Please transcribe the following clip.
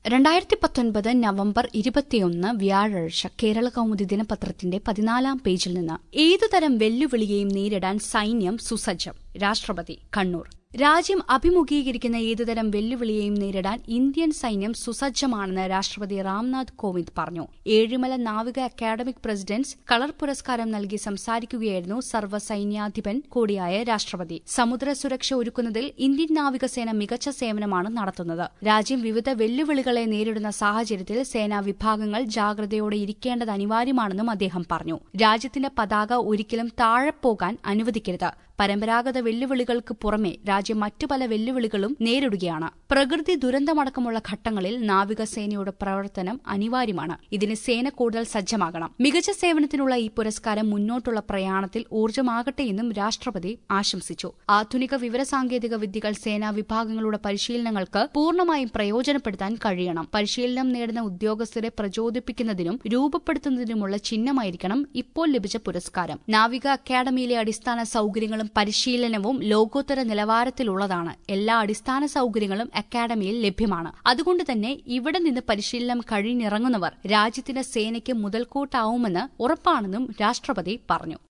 രണ്ടായിരത്തി പത്തൊൻപത് നവംബർ ഇരുപത്തിയൊന്ന് വ്യാഴാഴ്ച കേരള കൗമുദി ദിനപത്രത്തിന്റെ പതിനാലാം പേജിൽ നിന്ന് ഏതുതരം വെല്ലുവിളിയെയും നേരിടാൻ സൈന്യം സുസജ്ജം രാഷ്ട്രപതി കണ്ണൂർ രാജ്യം അഭിമുഖീകരിക്കുന്ന ഏതുതരം വെല്ലുവിളിയെയും നേരിടാൻ ഇന്ത്യൻ സൈന്യം സുസജ്ജമാണെന്ന് രാഷ്ട്രപതി രാംനാഥ് കോവിന്ദ് പറഞ്ഞു ഏഴിമല നാവിക അക്കാദമിക് പ്രസിഡന്റ്സ് കളർ പുരസ്കാരം നൽകി സംസാരിക്കുകയായിരുന്നു സർവ്വസൈന്യാധിപൻ കൂടിയായ രാഷ്ട്രപതി സമുദ്ര സുരക്ഷ ഒരുക്കുന്നതിൽ ഇന്ത്യൻ നാവികസേന മികച്ച സേവനമാണ് നടത്തുന്നത് രാജ്യം വിവിധ വെല്ലുവിളികളെ നേരിടുന്ന സാഹചര്യത്തിൽ സേനാ വിഭാഗങ്ങൾ ജാഗ്രതയോടെ ഇരിക്കേണ്ടത് അനിവാര്യമാണെന്നും അദ്ദേഹം പറഞ്ഞു രാജ്യത്തിന്റെ പതാക ഒരിക്കലും താഴെപ്പോകാൻ അനുവദിക്കരുത് പരമ്പരാഗത വെല്ലുവിളികൾക്ക് പുറമെ രാജ്യം മറ്റു പല വെല്ലുവിളികളും നേരിടുകയാണ് പ്രകൃതി ദുരന്തമടക്കമുള്ള ഘട്ടങ്ങളിൽ നാവികസേനയുടെ പ്രവർത്തനം അനിവാര്യമാണ് ഇതിന് സേന കൂടുതൽ സജ്ജമാകണം മികച്ച സേവനത്തിനുള്ള ഈ പുരസ്കാരം മുന്നോട്ടുള്ള പ്രയാണത്തിൽ ഊർജ്ജമാകട്ടെ എന്നും രാഷ്ട്രപതി ആശംസിച്ചു ആധുനിക വിവരസാങ്കേതിക വിദ്യകൾ സേനാ വിഭാഗങ്ങളുടെ പരിശീലനങ്ങൾക്ക് പൂർണ്ണമായും പ്രയോജനപ്പെടുത്താൻ കഴിയണം പരിശീലനം നേടുന്ന ഉദ്യോഗസ്ഥരെ പ്രചോദിപ്പിക്കുന്നതിനും രൂപപ്പെടുത്തുന്നതിനുമുള്ള ചിഹ്നമായിരിക്കണം ഇപ്പോൾ ലഭിച്ച പുരസ്കാരം നാവിക അക്കാദമിയിലെ അടിസ്ഥാന സൌകര്യങ്ങളും പരിശീലനവും ലോകോത്തര നിലവാരത്തിലുള്ളതാണ് എല്ലാ അടിസ്ഥാന സൌകര്യങ്ങളും അക്കാദമിയിൽ ലഭ്യമാണ് അതുകൊണ്ട് തന്നെ ഇവിടെ നിന്ന് പരിശീലനം കഴിഞ്ഞിറങ്ങുന്നവർ രാജ്യത്തിന്റെ സേനയ്ക്ക് മുതൽക്കൂട്ടാവുമെന്ന് ഉറപ്പാണെന്നും രാഷ്ട്രപതി പറഞ്ഞു